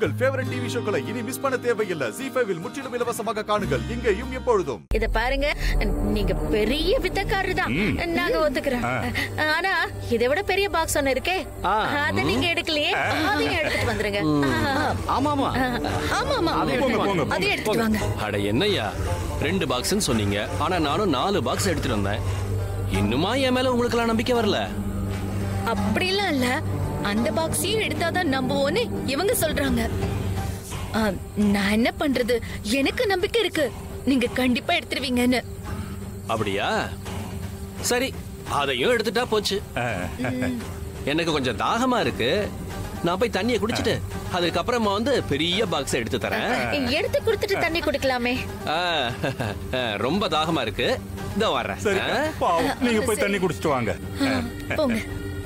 உங்கள் favourite TV ஷோக்களை இனி miss பண்ண தேவையில்லை ஜி ஃபைவில் முற்றிலும் இலவசமாக காணுங்கள் இங்கேயும் எப்பொழுதும் இத பாருங்க நீங்க பெரிய வித்தக்காரர் தான் நாங்க ஒத்துக்கிறோம் ஆனா இதை விட பெரிய பாக்ஸ் ஒண்ணு இருக்கே ஆ. அத நீங்க எடுக்கலையே அதையும் எடுத்துட்டு வந்துருங்க ஆமா ஆமா ஆமா ஆமா அதை எடுத்துட்டு போங்க, வாங்க. போங்க. அதையும் எடுத்துட்டு வாங்க அட என்னய்யா ரெண்டு பாக்ஸ்னு சொன்னீங்க ஆனா நானும் நாலு பாக்ஸ் எடுத்துட்டு வந்தேன் இன்னுமா என் மேல உங்களுக்கெல்லாம் நம்பிக்கை வரல அப்படிலாம் இல்ல அந்த பாக்ஸையும் எடுத்தாதான் நம்புவோன்னு இவங்க சொல்றாங்க ஆ, நான் என்ன பண்றது எனக்கு நம்பிக்கை இருக்கு நீங்க கண்டிப்பா எடுத்துருவீங்கன்னு அப்படியா சரி அதையும் எடுத்துட்டா போச்சு எனக்கு கொஞ்சம் தாகமா இருக்கு நான் போய் தண்ணியை குடிச்சிட்டு அதுக்கப்புறமா வந்து பெரிய பாக்ஸ் எடுத்து தரேன் எடுத்து கொடுத்துட்டு தண்ணி குடிக்கலாமே ஆ, ரொம்ப தாகமா இருக்கு இதோ வர்றேன் சரி ஆ? பாவம் நீங்க போய் தண்ணி குடிச்சிட்டு வாங்க ஆ, போங்க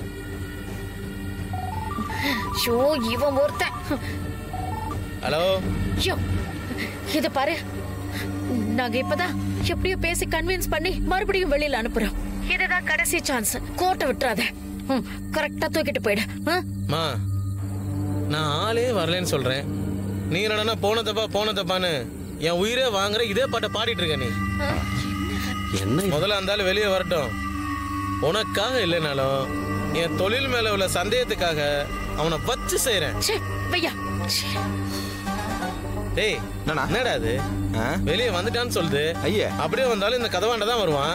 ஷோ இவன் ஒருத்தன் ஹலோ ஷோ இத பாரு நாங்க இப்பதான் எப்படியோ பேசி கன்வின்ஸ் பண்ணி மறுபடியும் வெளியில அனுப்புறோம் இதுதான் கடைசி சான்ஸ் கோட்டை விட்டுறாத கரெக்டா தூக்கிட்டு போயிடு ஆ? மா நான் ஆளே வரலன்னு சொல்றேன் நீ என்னடா போன தப்பா போன தப்பான்னு என் உயிரே வாங்குற இதே பாட்டை பாடிட்டு இருக்க நீ என்ன இது? முதல்ல அந்த ஆளு வெளியே வரட்டும் உனக்காக இல்லைனாலும் என் தொழில் மேல உள்ள சந்தேகத்துக்காக அவனை வச்சு செய்யறேன் ச்சே, வையா ச்சே. டேய் என்னண்ணா? என்னடா அது ஆ? வெளியே வந்துட்டான்னு சொல்லுது ஐயே. அப்படியே வந்தாலும் இந்த கதவாண்ட தான் வருவான்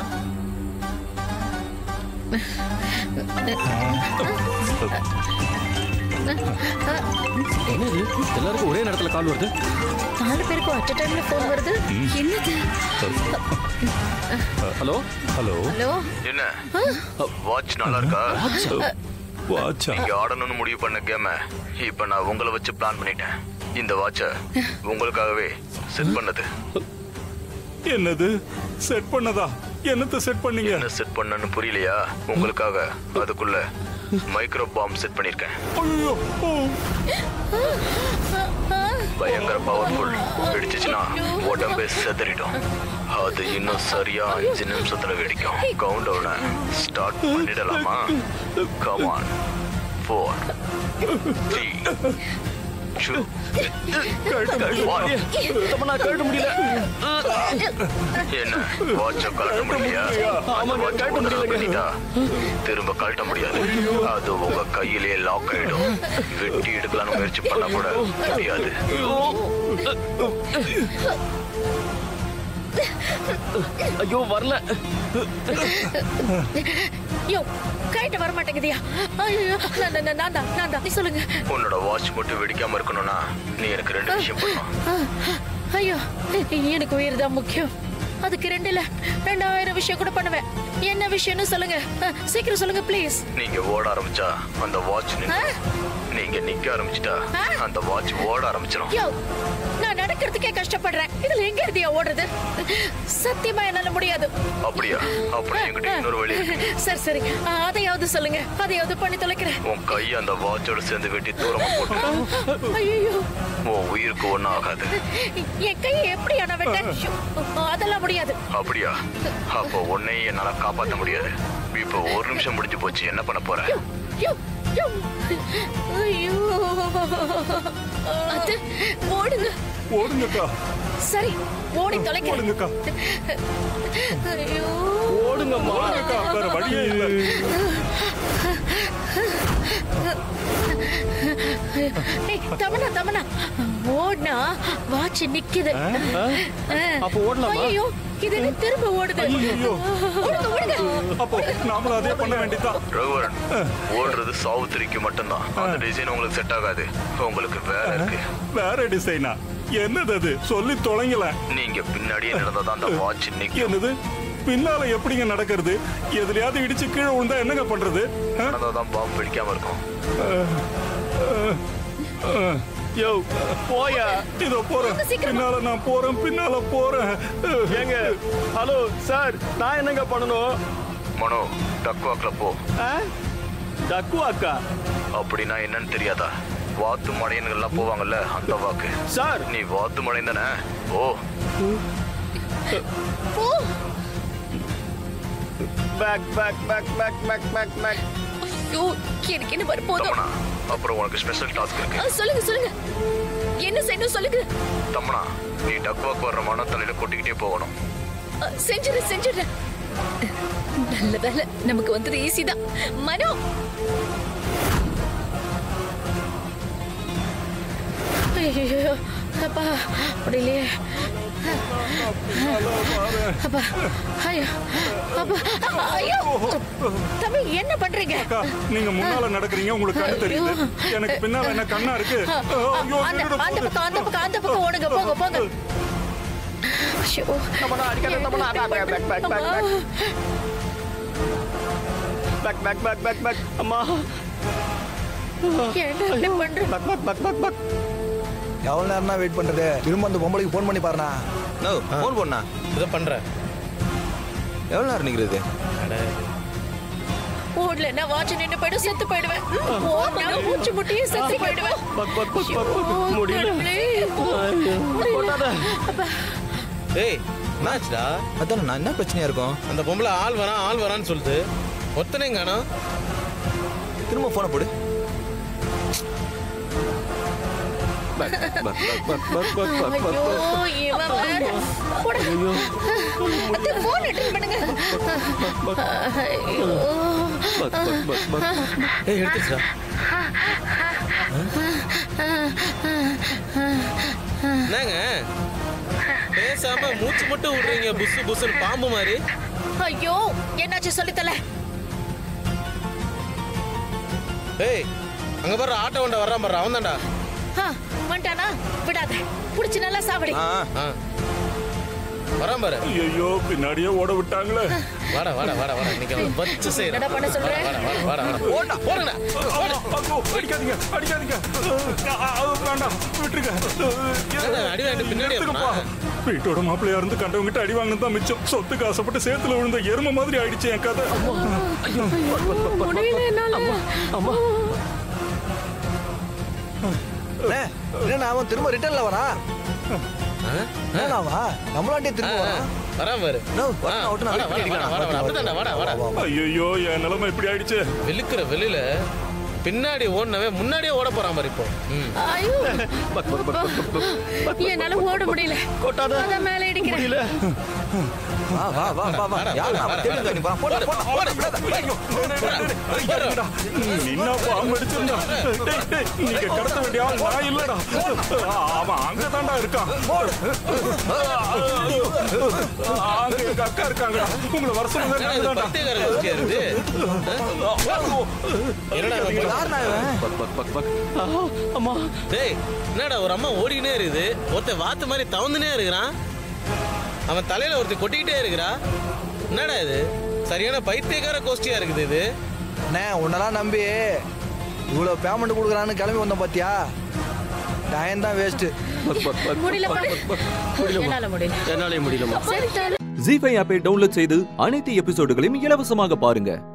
என்னது எல்லாருக்கும் ஒரே நேரத்துல கால் வருது நாலு பேருக்கும் அட் டைம்ல போன் வருது என்னது ஹலோ ஹலோ ஹலோ என்ன வாட்ச் நல்லா இருக்கா வாட்சா நீங்க ஆடணும்னு முடிவு பண்ண கேம இப்ப நான் உங்களை வச்சு பிளான் பண்ணிட்டேன் இந்த வாட்ச உங்களுக்காகவே செட் பண்ணது என்னது செட் பண்ணதா என்னத்த செட் பண்ணீங்க என்ன செட் பண்ணனு புரியலையா உங்களுக்காக அதுக்குள்ள மைக்ரோ பாம் செட் பண்ணிருக்கேன் ஐயோ ஓ. பயங்கர பவர்ஃபுல் வெடிச்சுச்சுன்னா உடம்பே செதறிடும் அது இன்னும் சரியா அஞ்சு நிமிஷத்துல வெடிக்கும் கவுண்ட் டவுனை ஸ்டார்ட் பண்ணிடலாமா come on four three two one நான் கழட்ட முடியல என்ன வாட்ச கழட்ட முடியலையா அந்த watch ஒரு தடவை கழட்டிட்டா திரும்ப கழட்ட முடியாது அது உங்க கையிலே லாக் ஆயிடும் வெட்டி எடுக்கலாம்னு முயற்சி பண்ணா கூட முடியாது ஐயோ வரல யோ கைட்ட வர மாட்டேங்குதியா ஐயோ நான் நான் நான் தான் நான் தான் நீ சொல்லுங்க உன்னோட வாட்ச் மட்டும் வெடிக்காம இருக்கணும்னா நீ எனக்கு ரெண்டு விஷயம் பண்ணணும் ஆ, ஐயோ எனக்கு உயிர் தான் முக்கியம் அதுக்கு ரெண்டுல ரெண்டாயிரம் விஷயம் கூட பண்ணுவேன் என்ன விஷயம்னு சொல்லுங்க ஆ, சீக்கிரம் சொல்லுங்க ப்ளீஸ் நீங்க ஓட ஆரம்பிச்சா அந்த வாட்ச் நீங்க நிக்க ஆரம்பிச்சிட்டா ஆ? அந்த வாட்ச் ஓட ஆரம்பிச்சிடும் யோ நான் நடக்கிறதுக்கே கஷ்டப்படுறேன் இதுல எங்க இருந்தியா ஓடுறது சத்தியமா என்னால முடியாது அப்படியா அப்படி என்கிட்ட இன்னொரு வழி இருக்கு சரி சரி ஆ, அதையாவது சொல்லுங்க அதையாவது பண்ணி தொலைக்கிறேன் உன் கையை அந்த வாட்சோட சேர்ந்து வெட்டி தூரமா போட்டு ஐயோ உன் உயிருக்கு ஒன்றும் ஆகாது என் கையை எப்படி அண்ணா வெட்ட ஐயோ, அதெல்லாம் முடியாது அப்படியா அப்போ உன்னையும் என்னால காப்பாத்த முடியாது இப்போ ஒரு நிமிஷம் முடிஞ்சு போச்சு என்ன பண்ண போற யோ, யோ. ஐயோ அது ஓடுங்க ஓடுங்கக்கா சரி ஓடி தொலைக்கிறேன் ஓடுங்கக்கா ஐயோ ஓடுங்கம்மா ஓடுங்கக்கா வேற வழியே இல்லை ஏய், தமனா தமனா ஓடுனா வாட்ச் நிக்குது அப்போ ஓடலாமா? ஐயோ இது என்ன திரும்ப ஓடுது ஐயையோ. ஓடுங்க ஓடுங்க அப்போ நாமளும் அதே பண்ண வேண்டியதுதான் ரகுவரன் ஓடுறது சாவுத்திரிக்கு மட்டும்தான் அந்த டிசைன் உங்களுக்கு செட் ஆகாது உங்களுக்கு வேற இருக்கு வேற டிசைனா என்னது அது சொல்லி தொலைங்களேன் நீங்க பின்னாடியே நடந்தாதான் அந்த வாட்ச் நிக்கும் என்னது பின்னால எப்படிங்க நடக்கிறது எதுலயாவது இடிச்சு கீழே விழுந்தா என்னங்க பண்றது ஆ? நடந்தாதான் பாம்பு வெடிக்காம இருக்கும் யோ போயா இதோ போறேன் சீக்கிரமா. பின்னால நான் போறேன் பின்னால போறேன் ஏங்க ஹலோ சார் நான் என்னங்க பண்ணணும் மனோ டக்வாக்ல போ ஆ? டக்குவாக்கா அப்படின்னா என்னன்னு தெரியாதா வாத்து மடையன்கள்லாம் போவாங்கல்ல அந்த வாக்கு சார் நீ வாத்து மடையன் தானே ஓ ஓ பேக் பேக் பேக் பேக் பேக் பேக் பேக் ஐயோ எனக்கு என்ன வர போதும் தமனா அப்புறம் உனக்கு ஸ்பெஷல் டாஸ்க் இருக்கு சொல்லுங்க சொல்லுங்க செய்யணும் சொல்லுங்க தம்மனா நீ டக்வாக் வர்ற மனத்தலையில கொட்டிக்கிட்டே போகணும் அ, செஞ்சிடுறேன் செஞ்சிடுறேன் நல்ல வேலை நமக்கு வந்தது ஈஸி தான் மனோ ஐயோ அப்பா முடியலையே அப்பா ஐயோ அப்பா ஐயோ தம்பி என்ன பண்றீங்க அக்கா நீங்க முன்னால நடக்கிறீங்க உங்களுக்கு கண்ணு தெரியுது எனக்கு பின்னால என்ன கண்ணா இருக்கு ஐயோ, அந்த திருடு அந்த போகுது. பக்கம் அந்த பக்கம் அந்த பக்கம் ஓடுங்க போங்க போங்க ஐயோ, தமனா அடிக்காத தமனா பேக் பேக் பேக் பேக் அம்மா. பேக் பேக் பேக் பேக் பேக் அம்மா ஏன்டா இப்படி பண்ற பேக் பேக் பேக் பேக் பேக் எவ்வளோ நேரம் வெயிட் பண்றது திரும்ப அந்த பொம்பளைக்கு ஃபோன் பண்ணி பாருண்ணா நோ ஃபோன் பண்ணா இதை பண்றேன் எவ்வளோ நேரம் நிற்கிறது அட, ஓடல நான் வாட்ச் நின்னு போயிடும் செத்து போயிடுவேன் ஓடல மூச்சு முட்டியே செத்து போயிடுவேன் பக் பக் பக் பக் ஐயோ, முடியல கடவுளே. கொட்டாத ஏய் என்னாச்சுடா அதான் நான் என்ன பிரச்சனையா இருக்கும் அந்த பொம்பளை ஆள் வரான் ஆள் வரான்னு சொல்லுது ஒத்தனையும் காணோம் திரும்ப ஃபோனை போடு பக் பக் பக் பக் பக் பக் பக் ஐயோ இவன் வேற போடா. அது phone attend பண்ணுங்க ஐயோ. பக் பக் பக் பக் ஏய் எடுத்துச்சுடா என்னங்க பேசாம மூச்சு மட்டும் விடுறீங்க புசு புசுன்னு பாம்பு மாதிரி ஐயோ என்னாச்சு சொல்லித்தல ஏய் அங்க பாரு ஆட்டோ வண்ட வர்றான் பாரு அவன் தான்டா வந்துட்டானா விடாத புடிச்சு நல்லா சாவடி ஆ ஆ வரான் பாரு ஐயோ பின்னாடியே ஓட விட்டாங்களே வாடா வாடா வாடா வாடா இன்னைக்கு அவன் வச்சு செய்யறேன் என்னடா பண்ண சொல்ற? வாடா வாடா வாடா வாடா போடா போடுங்கடா போடு. ஐயோ, அடிக்காதீங்க அடிக்காதீங்க ஆ, ஆ, வேண்டாம் விட்டுருங்க என்னடா, அடி வாங்கிட்டு பின்னாடியே எடுத்துக்கப்பா. வீட்டோட மாப்பிள்ளையா இருந்து கண்டவங்கிட்ட அடி வாங்கினது தான் மிச்சம் சொத்துக்கு ஆசைப்பட்டு சேத்துல விழுந்த எரும மாதிரி ஆயிடுச்சு என் கதை முடியல என்னால அண்ணே, என்னண்ணா அவன் திரும்ப ரிட்டர்ன்ல வரா ஆ? என்னவா நம்மளாண்டே திரும்ப ஆ, வரான் வரான் பாரு நோ, ஆ, வரட்டும், வரட்டும், வாடா, நான் வாடா, வெயிட் வாடா, வாடா, வாடா, அப்படிதான்டா, வாடா, வாடா. வா, வா. ஐயோ என் நிலைமை இப்படி ஆயிடுச்சு வெளுக்கிற வெளியில பின்னாடி ஓடினவே முன்னாடியே ஓட போறான் பாரு இப்போ ம். ஐயோ பக் பக் பக் பக் பக் பக் என்னால ஓட முடியல கொட்டாத அதான் மேல இடிக்கிறேன் முடியல வா வா வா வா வா யார் அவன் தேடி காணி போறான் போடா போடா போடா போடா. நின்னா பாம்பு அடிச்சிருந்தா டேய், டேய், நீங்க கடத்த வேண்டிய ஆள் நான் இல்லடா அவன் அங்கதான்டா இருக்கான் அங்க எங்க அக்கா இருக்காங்கடா உங்களை வர என்னடா இது சொன்னதான்டா பைத்தியக்கார கோஷ்டியா இருக்குது என்னடா இவன் பண்ண- யாருண்ணா இவன் பக் பக் பக் பக் ஆ, அம்மா டேய் என்னடா ஒரு அம்மா ஓடிக்கினே இருக்குது ஒருத்தன் வாத்து மாதிரி தவந்துனே இருக்கிறான் அவன் தலையில ஒருத்தன் கொட்டிக்கிட்டே இருக்கிறா என்னடா இது சரியான பைத்தியக்கார கோஷ்டியா இருக்குது இது அண்ணே உன்னெல்லாம் நம்பி இவ்வளோ பேமெண்ட் கொடுக்குறான்னு கிளம்பி வந்தோம் பாத்தியா டைம் தான் வேஸ்ட்டு பக் பக் பக் முடியல முடியல என்னால முடியல என்னாலே முடியலம்மா சரி தாலு. ஜி ஃபைவ் ஆப்பை டவுன்லோட் செய்து அனைத்து எபிசோடுகளையும் இலவசமாக பாருங்க